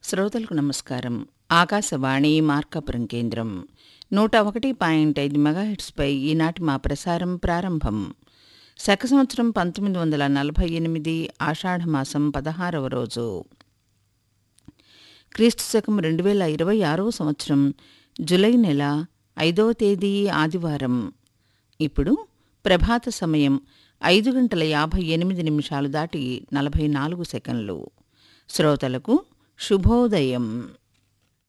శ్రోతలకు నమస్కారం ఆకాశవాణి మార్కాపురం కేంద్రం నూట ఒకటి పాయింట్ ఐదు మెగాహెట్స్పై ఈనాటి మా ప్రసారం ప్రారంభం శక సంవత్సరం పంతొమ్మిది వందల నలభై ఎనిమిది ఆషాఢమాసం పదహారవ రోజు క్రీస్తు శకం రెండు వేల ఇరవై ఆరవ సంవత్సరం జులై నెల ఐదవ తేదీ ఆదివారం ఇప్పుడు ప్రభాత సమయం ఐదు గంటల యాభై ఎనిమిది నిమిషాలు దాటి నలభై నాలుగు సెకండ్లు శ్రోతలకు శుభోదయం